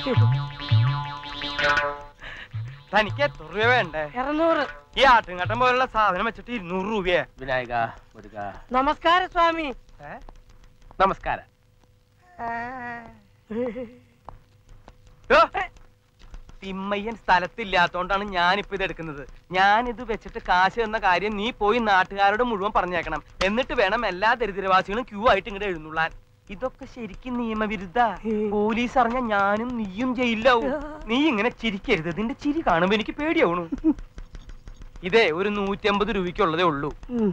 തനിക്ക് എത്ര രൂപ വേണ്ടേ ഇരുന്നൂറ് ഈ ആട്ടുംകട്ടം പോലുള്ള സാധനം വെച്ചിട്ട് ഇരുന്നൂറ് രൂപയെ വിനായക മുരുക നമസ്കാരം സ്വാമി നമസ്കാരം ഓ! തിമ്മയ്യൻ സ്ഥലത്തില്ലാത്തോണ്ടാണ് ഞാനിപ്പോ ഇത് എടുക്കുന്നത് ഞാൻ ഇത് വെച്ചിട്ട് കാശ് എന്ന കാര്യം നീ പോയി നാട്ടുകാരോട് മുഴുവൻ പറഞ്ഞേക്കണം എന്നിട്ട് വേണം എല്ലാ ദരിദ്രവാസികളും ക്യൂ ആയിട്ട് ഇങ്ങോട്ട് എഴുന്നള്ളാൻ ഇതൊക്കെ ശരിക്കും നിയമവിരുദ്ധ പോലീസ് അറിഞ്ഞ ഞാനും നീയും ജയിലാവും നീ ഇങ്ങനെ ചിരിക്കരുത് നിന്റെ ചിരി കാണുമ്പോ എനിക്ക് പേടിയാവണു ഇതേ ഒരു നൂറ്റമ്പത് രൂപയ്ക്കുള്ളതേ ഉള്ളൂ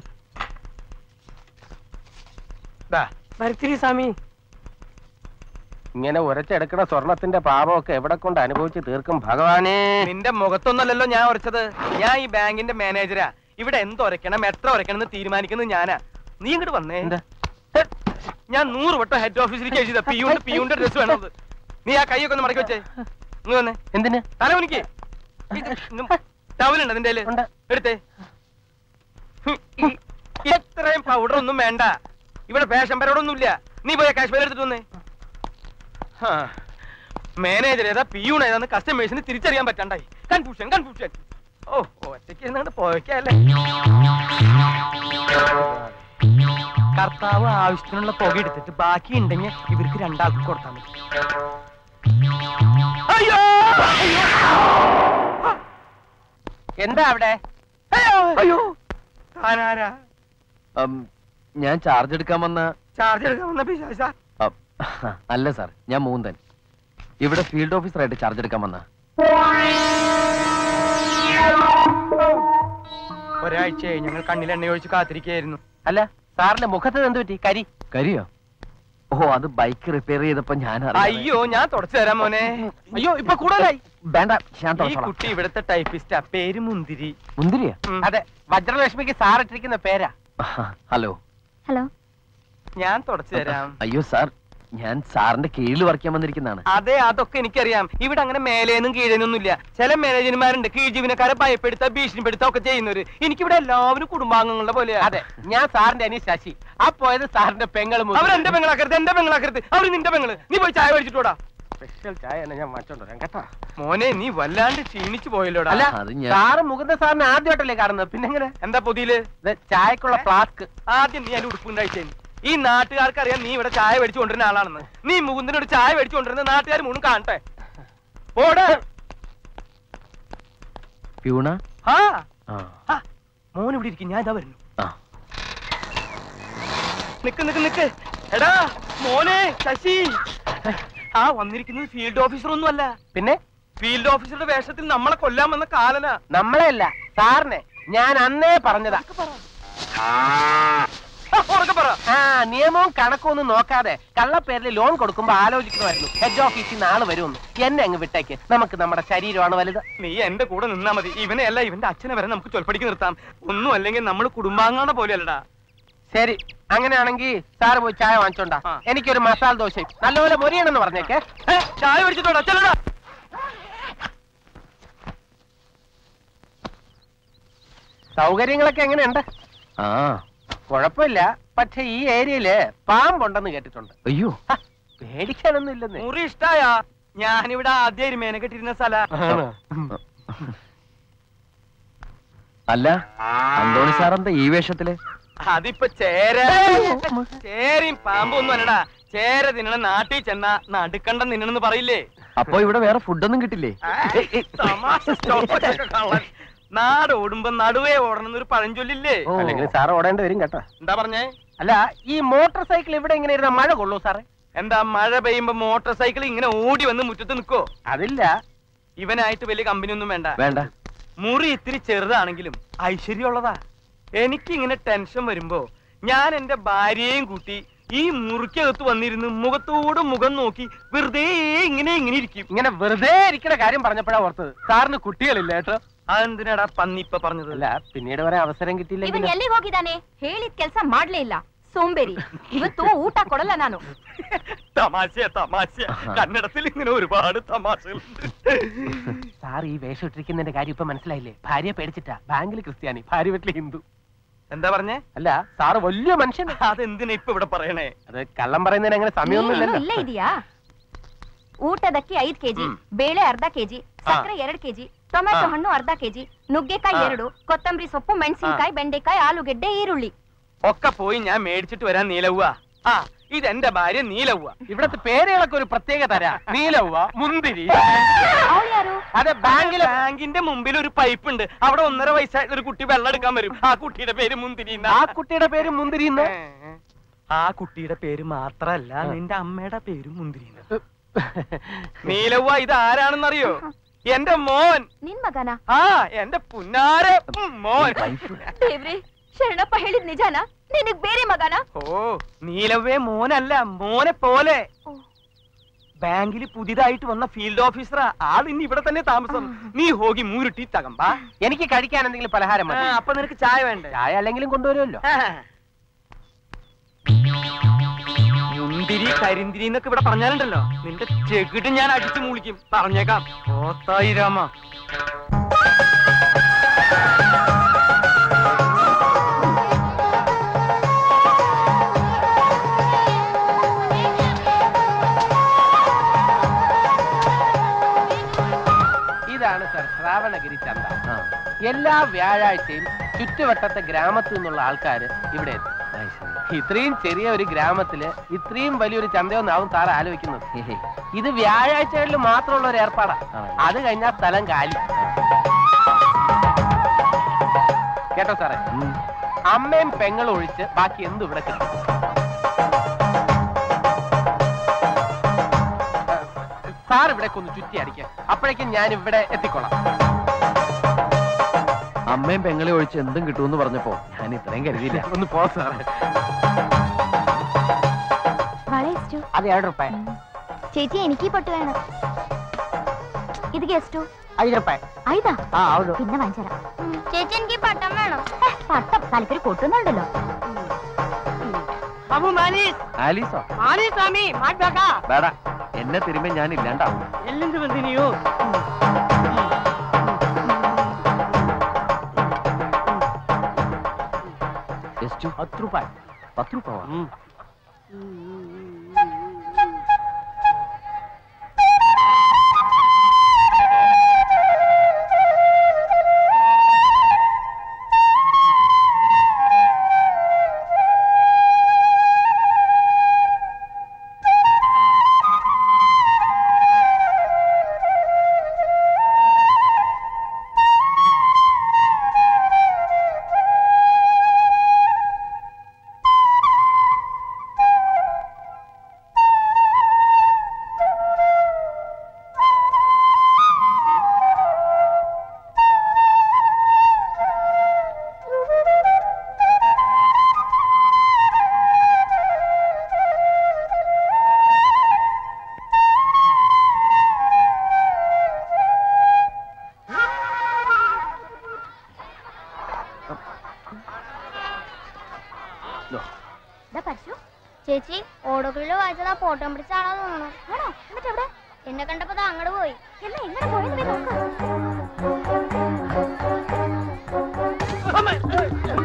ദാ, വരുത്തിരി സ്വാമി ഇങ്ങനെ ഉരച്ചെടുക്കണ സ്വർണത്തിന്റെ പാപമൊക്കെ എവിടെ കൊണ്ട് അനുഭവിച്ച് തീർക്കും ഭഗവാനേ നിന്റെ മുഖത്തൊന്നല്ലല്ലോ ഞാൻ ഉറച്ചത് ഞാൻ ഈ ബാങ്കിന്റെ മാനേജരാ ഇവിടെ എന്ത് ഉരയ്ക്കണം എത്ര ഉരയ്ക്കണം എന്ന് തീരുമാനിക്കുന്നത് ഞാനാ നീ ഇങ്ങോട്ട് വന്നേ എന്താ? ഹെ, ഞാൻ നൂറ് വട്ടം ഹെഡ് ഓഫീസിലേക്ക് എഴുതിയതാ പിയൂണ്ട് പിയൂണ്ട് ഡ്രസ് വേണത് നീ ആ കൈയൊക്കെ ഒന്ന് മടക്കി വെച്ചേ ഇങ്ങ് വന്നേ എന്തിന് തലവനിക്ക് ടവലുണ്ട് അതിന്റെ ഉണ്ട്. എടുത്തേ ഹും, ഈ- ഇത്രയും പൗഡർ ഒന്നും വേണ്ട ഇവിടെ ഫാഷൻ പരോടൊന്നുമില്ല നീ പോയ കാശ്മീർ എടുത്തിട്ട് വന്നേ മാനേജർ ഏതാ പിയൂൺ ഏതാന്ന് കസ്റ്റമേഴ്സിന് തിരിച്ചറിയാൻ പറ്റണ്ടായി കൺഫ്യൂഷൻ കൺഫ്യൂഷൻ ഓ ഒറ്റയ്ക്ക് ഇരുന്നാണ്ട് പോയക്കല്ലേ കർത്താവ് ആവശ്യത്തിനുള്ള പുക എടുത്തിട്ട് ബാക്കി ഉണ്ടെങ്കിൽ ഇവർക്ക് രണ്ടാൾക്കും കൊടുത്താൽ മതി അയ്യോ എന്താ അവിടെ അയ്യോ അയ്യോ താനാരാ ഞാൻ ചാർജ് എടുക്കാൻ വന്ന ചാർജ് എടുക്കാൻ വന്ന പിശാച അ, അല്ല സാർ ഞാൻ മൂന്തൻ ഇവിടെ ഫീൽഡ് ഓഫീസറായിട്ട് ചാർജ് എടുക്കാൻ വന്ന ഒരാഴ്ചയായി ഞങ്ങൾ കണ്ണിൽ എണ്ണ ഒഴിച്ച് കാത്തിരിക്കുകയായിരുന്നു അല്ല സാറിന്റെ മുഖത്ത് എന്ത് പറ്റി കരി കരിയോ ഓ അത് ബൈക്ക് റിപ്പയർ ചെയ്തപ്പോ ഞാൻ അറിയാതെ- അയ്യോ ഞാൻ തുടച്ചു തരാം മോനെ അയ്യോ ഇപ്പൊ കൂടുതലായി വേണ്ട ഞാൻ ഈ തുറച്ചോളാം. കുട്ടി ഇവിടുത്തെ ടൈപ്പിസ്റ്റാ പേര് മുന്തിരി മുന്തിരിയാ ഉം. അതെ വജ്രലക്ഷ്മിക്ക് സാർ ഇട്ടിരിക്കുന്ന പേരാ ഹലോ ഹലോ ഞാൻ തുടച്ചു തരാം അയ്യോ സാർ ഞാൻ സാറിന്റെ കീഴിൽ വർക്ക് ചെയ്യാൻ വന്നിരിക്കുന്നതാണ് അതെ അതൊക്കെ എനിക്കറിയാം ഇവിടെ അങ്ങനെ മേലേന്നും കീഴേനൊന്നും ഇല്ല ചില മാനേജർമാരുണ്ട് കീഴ് ജീവനക്കാരെ ഭയപ്പെടുത്ത ഭീഷണിപ്പെടുത്ത ഒക്കെ ചെയ്യുന്നവര് എനിക്കിവിടെ എല്ലാവരും കുടുംബാംഗങ്ങളുടെ പോലെയാ അതെ ഞാൻ സാറിന്റെ അനി ശശി ആ പോയത് സാറിന്റെ പെങ്ങൾ അവർ എന്റെ പെങ്ങളാക്കരുത് എന്റെ പെങ്ങളാക്കരുത് അവർ നിന്റെ പെങ്ങള് നീ പോയി ചായ മേടിച്ചിട്ടോടാ സ്പെഷ്യൽ ചായ തന്നെ ഞാൻ മാറ്റോണ്ട് വരാം കേട്ടോ മോനെ നീ വല്ലാണ്ട് ക്ഷീണിച്ചു പോയല്ലോടാ അല്ല അത് ഞാൻ- സാറ് മുകുന്ദ സാറിനെ ആദ്യമായിട്ടല്ലേ കാണുന്നത് പിന്നെ എങ്ങനെ എന്താ പുതിയില് ഇത് ചായക്കുള്ള ഫ്ലാസ്ക് ആദ്യം നീ അതിന്റെ ഉടുപ്പുണ്ടായിട്ടേ ഈ നാട്ടുകാർക്ക് അറിയാം നീ ഇവിടെ ചായ മേടിച്ചു കൊണ്ടിരുന്ന ആളാണെന്ന് നീ മുകുന്ദനോട് ചായ മേടിച്ചു കൊണ്ടിരുന്ന നാട്ടുകാർ മൂന്നും കാണട്ടെ ഓട് പ്യൂണ ആ ആ ആ, മോൻ ഇവിടെ ഇരിക്കും ഞാൻ ഇതാ വരുന്നു ആ നിക്ക് നിക്ക് നിക്ക് എടാ മോനെ ശശി ആ വന്നിരിക്കുന്നത് ഫീൽഡ് ഓഫീസർ ഒന്നും അല്ല പിന്നെ ഫീൽഡ് ഓഫീസറുടെ വേഷത്തിൽ നമ്മളെ കൊല്ലാൻ വന്ന കാലന നമ്മളെ അല്ല സാറിനെ ഞാൻ അന്നേ പറഞ്ഞതാ ഉറക്കെ പറ ആ നിയമവും കണക്കും ഒന്നും നോക്കാതെ കള്ളപ്പേരിൽ ലോൺ കൊടുക്കുമ്പോ ആലോചിക്കണമായിരുന്നു ഹെഡ് ഓഫീസിൽ നിന്ന് ആള് വരുമെന്ന് എന്നെ അങ്ങ് വിട്ടേക്ക് നമുക്ക് നമ്മുടെ ശരീരമാണ് വലുത് നീ എന്റെ കൂടെ നിന്നാ മതി ഇവനെ അല്ല ഇവന്റെ അച്ഛനെ വരെ നമുക്ക് ചൊൽപ്പടിക്ക് നിർത്താം ഒന്നും അല്ലെങ്കിൽ നമ്മൾ കുടുംബാംഗങ്ങളുടെ പോലെയല്ലടാ ശരി അങ്ങനെയാണെങ്കിൽ സാറ് പോയി ചായ വാങ്ങിച്ചോണ്ടാ ആ. എനിക്കൊരു മസാല ദോശയും നല്ലപോലെ മൊരിയണമെന്ന് പറഞ്ഞേക്കെ ഏ, ചായ മേടിച്ചിട്ടോടാ ചെല്ലടാ സൗകര്യങ്ങളൊക്കെ എങ്ങനെയുണ്ട് ആ കുഴപ്പമില്ല പക്ഷെ ഈ ഏരിയയില് പാമ്പുണ്ടെന്ന് കേട്ടിട്ടുണ്ട് അയ്യോ ഹ, പേടിക്കാനൊന്നും ഇല്ലെന്ന് മുറി ഇഷ്ടായ ഞാനിവിടെ ആദ്യം എരുമേനെ കെട്ടിരുന്ന സ്ഥല അല്ല അന്തോണി സാറെന്താ ഈ വേഷത്തില് അതിപ്പോ ചേര ചേരയും പാമ്പും ഒന്നും അല്ലടാ ചേര തിന്നണ നാട്ടിൽ ചെന്ന നടുക്കണ്ടം തിന്നണെന്ന് പറയില്ലേ അപ്പൊ ഇവിടെ വേറെ ഫുഡൊന്നും കിട്ടില്ലേ തമാശ stop ഒക്കെ കള്ളൻ. നാട് ഓടുമ്പോ നടുവേ ഓടണം എന്നൊരു പഴഞ്ചൊല്ലില്ലേ ഓ. അല്ലെങ്കിൽ സാർ ഓടേണ്ടി വരും കേട്ടോ എന്താ പറഞ്ഞേ അല്ല ഈ മോട്ടോർ സൈക്കിൾ ഇവിടെ ഇങ്ങനെ ഇരുന്ന മഴ കൊള്ളൂ സാറേ എന്താ മഴ പെയ്യുമ്പോ മോട്ടോർ സൈക്കിൾ ഇങ്ങനെ ഓടി വന്ന് മുറ്റത്ത് നിക്കോ അതില്ല ഇവനായിട്ട് വലിയ കമ്പനി ഒന്നും വേണ്ട വേണ്ട മുറി ഇത്തിരി ചെറുതാണെങ്കിലും ഐശ്വര്യമുള്ളതാ എനിക്ക് ഇങ്ങനെ ടെൻഷൻ വരുമ്പോ ഞാൻ എന്റെ ഭാര്യയെയും കൂട്ടി ഈ മുറിക്കകത്ത് വന്നിരുന്ന് മുഖത്തോട് മുഖം നോക്കി വെറുതെ ഇങ്ങനെ ഇങ്ങനെ ഇരിക്കും ഇങ്ങനെ വെറുതെ ഇരിക്കുന്ന കാര്യം പറഞ്ഞപ്പോഴാ ഓർത്തത് സാറിന് കുട്ടികളില്ല കേട്ടോ അതെന്തിനാടാ പന്നി ഇപ്പൊ പറഞ്ഞത് അല്ല പിന്നീട് വരെ അവസരം ಇವನ್ കിട്ടിയില്ലെങ്കിൽ ಎಲ್ಲಿಗೆ ಹೋಗಿದ್ದಾನೆ ಹೇಳಿದ ಕೆಲಸ ಮಾಡ್ಲೇ ಇಲ್ಲ ಸೋಂಬೇರಿ ಇವತ್ತು ಊಟ ಕೊಡಲ್ಲ ನಾನು തമാശ തമാശ കന്നഡത്തിൽ ഇങ്ങനെ ഒരുപാട് തമാശകളുണ്ട് സാർ ഈ വേഷം ഇട്ടിരിക്കുന്നതിന്റെ കാര്യം ഇപ്പൊ മനസ്സിലായില്ലേ ഭാര്യ പേടിച്ചിട്ടാ ബാങ്കിൽ ക്രിസ്ത്യാനി ഭാര്യ വീട്ടിൽ ഹിന്ദു എന്താ പറഞ്ഞേ അല്ല സാറ് വലിയ മനുഷ്യൻ അതെന്തിനാ ഇപ്പൊ ഇവിടെ പറയണേ അത് കള്ളം പറയുന്നതിന് അങ്ങനെ സമയമൊന്നുമില്ലല്ലോ ಇಲ್ಲೇ ಇದೆಯಾ ಊಟದಕ್ಕಿ ಐದ್ ಕೆಜಿ ಹ್ಮ್. ಬೇಳೆ ಅರ್ಧ ಕೆಜಿ ಸಕ್ಕರೆ ಎರಡ್ ಕೆಜಿ ಟೊಮೆಟೊ ಹಣ್ಣು ಅರ್ಧ ಕೆಜಿ ನುಗ್ಗೆಕಾಯಿ ಆ. ಎರಡು ಕೊತ್ತಂಬರಿ ಸೊಪ್ಪು ಮೆಣಸಿನಕಾಯಿ ಬೆಂಡೆಕಾಯಿ ಆಲೂಗೆಡ್ಡೆ ಈರುಳ್ಳಿ ഒക്കെ പോയി ഞാൻ മേടിച്ചിട്ട് വരാൻ നീലവ്വ ആ ഇതെന്റെ ഭാര്യ നീലവ്വ ഇവിടത്തെ പേരുകളൊക്കെ ഒരു പ്രത്യേക തരാ നീലവ്വ മുന്തിരി ಅವಳು ಯಾರು അതെ ബാങ്കിലെ ബാങ്കിന്റെ മുമ്പിൽ ഒരു പൈപ്പ് ഉണ്ട് അവിടെ ഒന്നര വയസ്സായിട്ടുള്ള ഒരു കുട്ടി വെള്ളം എടുക്കാൻ വരും ആ കുട്ടിയുടെ പേര് മുന്തിരി ആ കുട്ടിയുടെ പേര് മുന്തിരി എന്ന് ആ കുട്ടിയുടെ പേര് മാത്രല്ല നിന്റെ അമ്മയുടെ പേരും മുന്തിരി നീലവ്വ ഇത് ആരാണെന്നറിയോ എന്റെ മോൻ ನಿನ್ ಮಗನ ആ എന്റെ പുന്നാര മോൻ ದೇವ್ರೆ ಶರಣಪ್ಪ ಹೇಳಿದ್ ನಿಜಾನ ನಿನಗ್ ಬೇರೆ ಮಗನ ഓ നീലവ്വേ മോനല്ല മോനെ പോലെ ഓ. ബാങ്കിൽ പുതിയതായിട്ട് വന്ന ഫീൽഡ് ഓഫീസറാ ആൾ ഇന്ന് ഇവിടെ തന്നെ താമസം നീ ഹോഗി മൂരുട്ടി തകമ്പാ എനിക്ക് കഴിക്കാൻ എന്തെങ്കിലും പലഹാരം മതി അപ്പൊ നിനക്ക് ചായ വേണ്ടേ ചായ അല്ലെങ്കിലും കൊണ്ടുവരുമല്ലോ മുന്തിരി കരിന്തിരി എന്നൊക്കെ ഇവിടെ പറഞ്ഞാലുണ്ടല്ലോ നിന്റെ ചെകിട്ട് ഞാൻ അടിച്ചു മൂളിക്കും പറഞ്ഞേക്കാം ഓത്തായി രാമ ഇതാണ് സർ ശ്രാവണഗിരി ചന്ത ആ, എല്ലാ വ്യാഴാഴ്ചയും ചുറ്റുവട്ടത്തെ ഗ്രാമത്തിൽ നിന്നുള്ള ആൾക്കാര് ഇവിടെ എത്തും അത് ശരി. ഇത്രയും ചെറിയ ഒരു ഗ്രാമത്തില് ഇത്രയും വലിയൊരു ചന്തയൊന്നാവും സാർ ആലോചിക്കുന്നത് ഹേ, ഹേ. ഇത് വ്യാഴാഴ്ചകളിൽ മാത്രമുള്ള ഒരു ഏർപ്പാടാ ആ. അത് കഴിഞ്ഞാൽ സ്ഥലം കാലി കേട്ടോ സാറേ ഉം. അമ്മയും പെങ്ങളും ഒഴിച്ച് ബാക്കി എന്തും ഇവിടെ കിട്ടും സാർ ഇവിടെ ഒന്ന് ചുറ്റി അടിക്കുക അപ്പോഴേക്കും ഞാൻ ഇവിടെ എത്തിക്കോളാം അമ്മയും പെങ്ങളെ ഒഴിച്ച് എന്തും കിട്ടുമെന്ന് പറഞ്ഞപ്പോ ഞാൻ ഇത്രയും കരുതിയില്ല ഒന്ന് പോ സാറേ വള ಎಷ್ಟು അത് ഏഴ് റുപ്യ ചേച്ചി എനിക്ക് പൊട്ട് വേണം ഇത് ಎಷ್ಟು ಐದು ರೂಪಾಯಿ ಐದಾ ಹಾ ಹೌದು പിന്നെ വാങ്ങിച്ചരാം ചേച്ചി എനിക്ക് പട്ടം വേണം പട്ടം തലക്കൊരു പൊട്ടുന്നുണ്ടല്ലോ ಬಾಬು ಮಾಲೀಸ್ ആലീസോ ಮಾಲೀಸ್ ಸ್ವಾಮಿ ಮಾಡ್ಬೇಕಾ വേടാ എന്നെ തിരുമ്പോ ഞാൻ ഇല്ലാണ്ടാവും ಎಲ್ಲಿಂದ ಬಂದಿ ನೀವು ಎಷ್ಟು ಹತ್ತು ರೂಪಾಯಿ പത്ത് രൂപ പശു ചേച്ചി ഓടോകളില് വായിച്ചത് ആ ഫോട്ടോ പിടിച്ച ആളാ തോന്നുന്നു ആണോ എന്നിട്ട് എവിടെ എന്നെ കണ്ടപ്പോ അങ്ങോട്ട് പോയി എന്നാ എങ്ങനെ പോയെന്ന് പോയി നോക്ക്